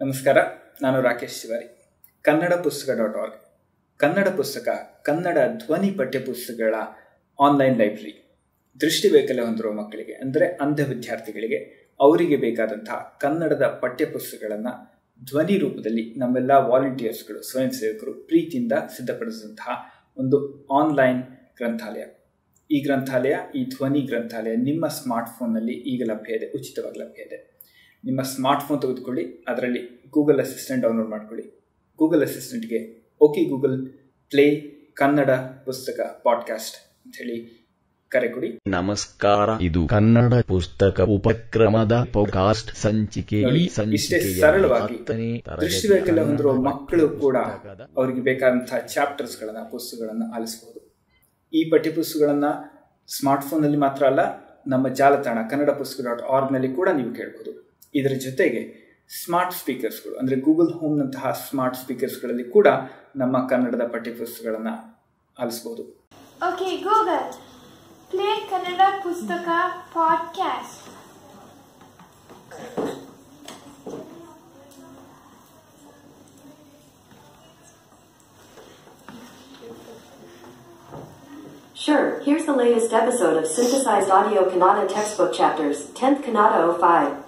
ನಮಸ್ಕಾರ ನಾನು ರಾಕೇಶ್ ಶಿವಾರಿ ಕನ್ನಡ ಪುಸ್ತಕ ಡಾಟ್ ಆರ್ಗ್ ಕನ್ನಡ ಪುಸ್ತಕ ಕನ್ನಡ ಧ್ವನಿ ಪಠ್ಯಪುಸ್ತಕಗಳ ಆನ್ಲೈನ್ ಲೈಬ್ರರಿ ದೃಷ್ಟಿ ವೈಕಲ್ಯ ಹೊಂದಿರುವ ಮಕ್ಕಳಿಗೆ ಅಂದರೆ ಅಂಧ ವಿದ್ಯಾರ್ಥಿಗಳಿಗೆ ಅವರಿಗೆ ಬೇಕಾದಂತಹ ಕನ್ನಡದ ಪಠ್ಯಪುಸ್ತಕಗಳನ್ನು ಧ್ವನಿ ರೂಪದಲ್ಲಿ ನಮ್ಮೆಲ್ಲ ವಾಲಂಟಿಯರ್ಸ್ಗಳು ಸ್ವಯಂ ಸೇವಕರು ಪ್ರೀತಿಯಿಂದ ಸಿದ್ಧಪಡಿಸಿದಂತಹ ಒಂದು ಆನ್ಲೈನ್ ಗ್ರಂಥಾಲಯ ಈ ಗ್ರಂಥಾಲಯ ಈ ಧ್ವನಿ ಗ್ರಂಥಾಲಯ ನಿಮ್ಮ ಸ್ಮಾರ್ಟ್ಫೋನ್ನಲ್ಲಿ ಈಗ ಲಭ್ಯ ಇದೆ ಉಚಿತವಾಗಿ ಲಭ್ಯ ಇದೆ ನಿಮ್ಮ ಸ್ಮಾರ್ಟ್ಫೋನ್ ತೆಗೆದುಕೊಳ್ಳಿ ಅದರಲ್ಲಿ ಗೂಗಲ್ ಅಸಿಸ್ಟೆಂಟ್ ಡೌನ್ಲೋಡ್ ಮಾಡ್ಕೊಳ್ಳಿ ಗೂಗಲ್ ಅಸಿಸ್ಟೆಂಟ್ಗೆ ಓಕೆ ಗೂಗಲ್ ಪ್ಲೇ ಕನ್ನಡ ಪುಸ್ತಕ ಪಾಡ್ಕಾಸ್ಟ್ ಹೇಳಿ ಕರೆ ಕೊಡಿ ನಮಸ್ಕಾರ ಇದು ಕನ್ನಡ ಪುಸ್ತಕ ಉಪಕ್ರಮದ ಪೋಡ್ಕಾಸ್ಟ್ ಸಂಚಿಕೆ ನೋಡಿ, ಈ ಇಷ್ಟೇ ಸಂಚಿಕೆಯ ಸರಳವಾಗಿ ಹತ್ತನೇ ತರಗತಿಯ ದೃಷ್ಟಿವೈಕಲ್ಯ ಹೊಂದಿರುವ ಕನ್ನಡ ಮಕ್ಕಳು ಕೂಡ ಪುಸ್ತಕದ ಅವರಿಗೆ ಬೇಕಾದಂತಹ ಚಾಪ್ಟರ್ಸ್ಗಳನ್ನ ಪುಸ್ತಕಗಳನ್ನು ಆಲಿಸಬಹುದು ಈ ಪಠ್ಯಪುಸ್ತಕಗಳನ್ನು ಸ್ಮಾರ್ಟ್ಫೋನಲ್ಲಿ ಮಾತ್ರ ಅಲ್ಲ ನಮ್ಮ ಜಾಲತಾಣ ಕನ್ನಡ ಪುಸ್ತಕ ಡಾಟ್ ಆರ್ಗ್ನಲ್ಲಿ ಕೂಡ ನೀವು ಕೇಳಬಹುದು ಇದರ ಜೊತೆಗೆ ಸ್ಮಾರ್ಟ್ ಸ್ಪೀಕರ್ಸ್ಗಳು ಅಂದರೆ ಗೂಗಲ್ ಹೋಮ್ನಂತಹ ಸ್ಮಾರ್ಟ್ ಸ್ಪೀಕರ್ಸ್ಗಳಲ್ಲಿ ಕೂಡ ನಮ್ಮ ಕನ್ನಡದ ಪಠ್ಯಪುಸ್ತಕಗಳನ್ನು ಆಲಿಸಬಹುದು Okay, Google. Play Kannada Pustaka podcast. Sure, here's the latest episode of synthesized audio Kannada textbook chapters, 10th Kannada 05.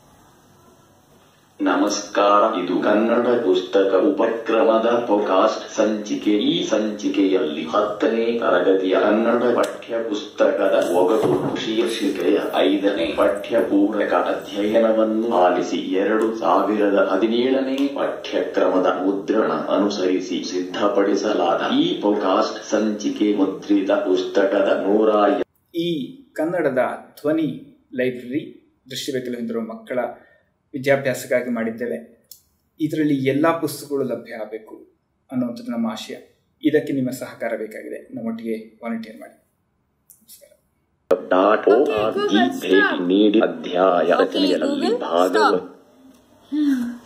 ನಮಸ್ಕಾರ ಇದು ಕನ್ನಡ ಪುಸ್ತಕ ಉಪಕ್ರಮದ ಪೋಡ್ಕಾಸ್ಟ್ ಸಂಚಿಕೆ ಈ ಸಂಚಿಕೆಯಲ್ಲಿ ಹತ್ತನೇ ತರಗತಿಯ ಕನ್ನಡ ಪಠ್ಯ ಪುಸ್ತಕದ ಒಗಟು ಶೀರ್ಷಿಕೆಯ ಐದನೇ ಪಠ್ಯ ಪೂರಕ ಅಧ್ಯಯನವನ್ನು ಆಲಿಸಿ ಎರಡು ಸಾವಿರದ ಹದಿನೇಳನೇ ಪಠ್ಯಕ್ರಮದ ಮುದ್ರಣ ಅನುಸರಿಸಿ ಸಿದ್ಧಪಡಿಸಲಾದ ಈ ಪೋಡ್ಕಾಸ್ಟ್ ಸಂಚಿಕೆ ಮುದ್ರಿತ ಪುಸ್ತಕದ ನೂರ ಈ ಕನ್ನಡದ ಧ್ವನಿ ಲೈಬ್ರರಿ ದೃಷ್ಟಿವೈಕಲ್ಯ ಹೊಂದಿರುವ ಮಕ್ಕಳ ವಿದ್ಯಾಭ್ಯಾಸಕ್ಕಾಗಿ ಮಾಡಿದ್ದೇವೆ ಇದರಲ್ಲಿ ಎಲ್ಲ ಪುಸ್ತಕಗಳು ಲಭ್ಯ ಆಗಬೇಕು ಅನ್ನುವಂಥದ್ದು ನಮ್ಮ ಆಶಯ ಇದಕ್ಕೆ ನಿಮ್ಮ ಸಹಕಾರ ಬೇಕಾಗಿದೆ ನಮ್ಮೊಟ್ಟಿಗೆ ವಾಲಂಟಿಯರ್ ಮಾಡಿ ನಮಸ್ಕಾರ ಡಾಟ್ Okay, Google, ಭೇಟಿ stop. ನೀಡಿ ಅಧ್ಯಾಯ Okay, ರಚನೆಯಲ್ಲಿ Google, ಭಾಗವ stop.